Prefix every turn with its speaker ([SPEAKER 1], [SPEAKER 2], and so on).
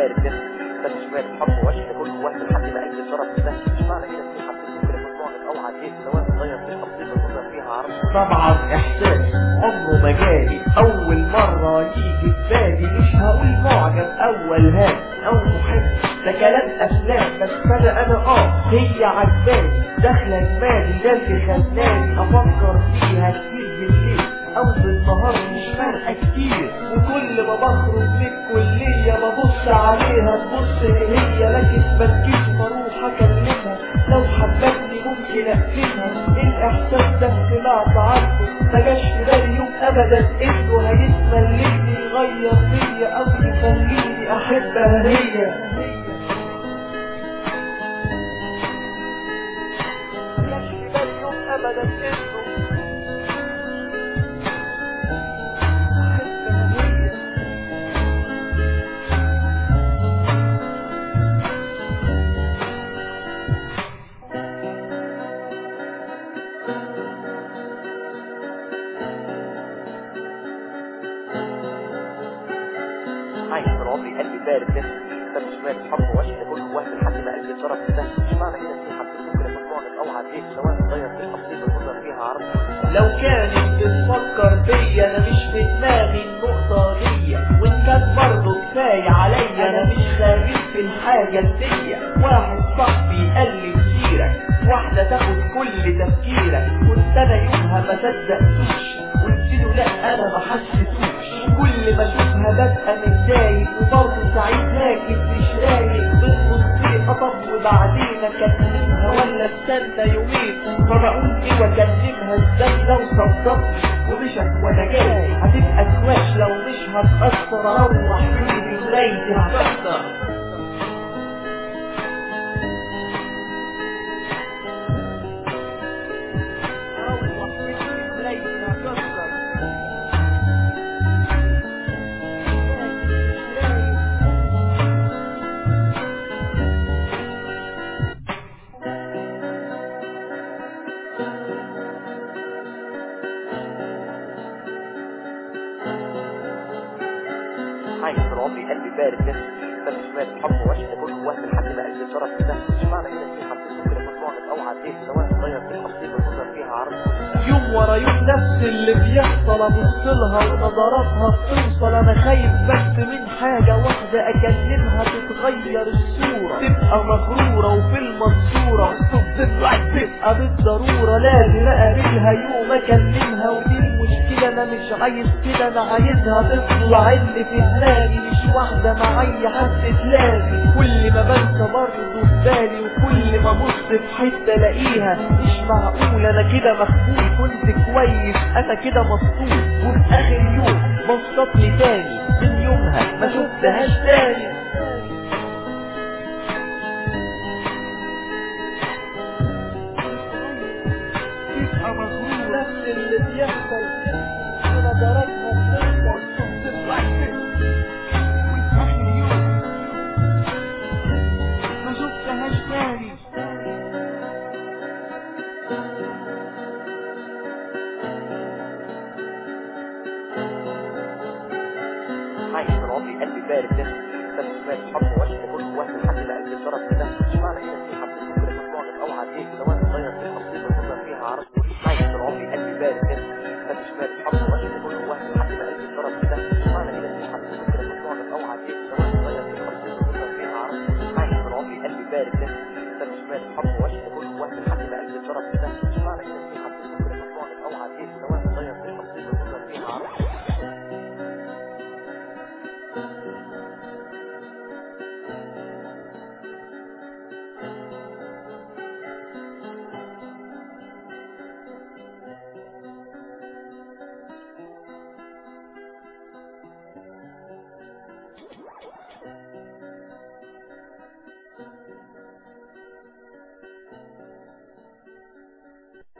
[SPEAKER 1] بارد نفسي ده مش مارد حب وعشق كل وهم لحد ما قلبي اتضرب في دهشة مش معنى كده اني حبيت ممكن اكون معجب او عديت لو انا صغير في تفصيل النظر فيها عرض
[SPEAKER 2] طبعا احساس عمره ما جالي اول مرة يجي في بالي مش هقول معجب اول هاد او محب ده كلام افلام بس انا انا اه هي عجباني داخله دماغي ده اللي خلاني افكر فيها كتير بالليل او بالنهار مش فارقه كتير وكل ما بخرج من الكليه ببص عليها تبص هي لكن بسكت بروح اكلمها لو حبتني ممكن اقفلها الاحساس ده طلعت عنه ما جاش في بالي يوم ابدا انه هيتملكني يغير فيا او يخليني احبها هي ما جاش في بالي يوم ابدا انه احبها هي
[SPEAKER 1] عايش طول عمري قلبي بارد نفسي ده مش مارد حب وعشق كل وهم لحد ما قلبي اتضرب في دهشة مش معنى كده اني حبيت ممكن اكون معجب او عديت لو انا صغير في تفصيل النظر فيها عرض
[SPEAKER 2] لو كانت بتفكر بيا انا مش في دماغي النقطة دي وان كان برضه كفاية عليا انا مش خارج في الحاجة دي واحد صاحبي قال لي كتيرك واحدة تاخد كل تفكيرك كنت انا يومها ما صدقتوش قلت له لا انا ما حسيتوش كل ما اشوفها ببقى متضايق وبرضه سعيد لكن مش رايق بالنص طب وبعدين اكلمها ولا استنى يومين فبقول ايه واكلمها ازاي لو صدقتني ومشت وانا جاي هتبقى سواش لو مش هتأثر اروح فيه مرايتي هتكسر اروح فيه مرايتي هتكسر
[SPEAKER 1] عايش طول عمري قلبي بارد نفسي ده مش مارد حب وعشق كل وهم لحد ما قلبي اتضرب في دهشة مش معنى كده اني حبيت ممكن اكون معجب او عديت لو انا صغير في تفصيل النظر فيها عرض
[SPEAKER 2] يوم ورا يوم نفس اللي بيحصل ابص لها ونظراتها بتوصل انا خايف بس من حاجه واحده اكلمها تتغير الصوره تبقى مغروره وفي المنصوره تبقى تبقى بالضروره لازم اقابلها يوم اكلمها ودي المشكله انا مش عايز كده انا عايزها تطلع اللي في دماغي مش واحده معايا حد تلاقي كل ما بنسى برضه في بالي وكل ما ابص في حته الاقيها مش معقول انا كده مخبول كنت كويس انا كده مسطول وفي اخر يوم بصت لي تاني من يومها ما شفتهاش تاني تبقى مغرور نفس اللي بيحصل ونظراتها بتحصل تطلع وفي اخر يوم ما شفتهاش تاني
[SPEAKER 1] عايش طول عمري قلبي بارد نفسي ده مش مارد حب وعشق كل وهم لحد ما قلبي اتضرب في دهشة مش معنى كده اني حبيت ممكن اكون معجب او عديت لو انا صغير في تفصيل النظر فيها عرض عايش طول عمري قلبي بارد نفسي ده مش مارد حب وعشق كل وهم لحد ما قلبي اتضرب في دهشة مش معنى كده اني حبيت ممكن اكون معجب او عديت لو انا صغير في تفصيل النظر فيها عرض عايش طول عمري قلبي بارد نفسي ده مش مارد حب وعشق كل وهم لحد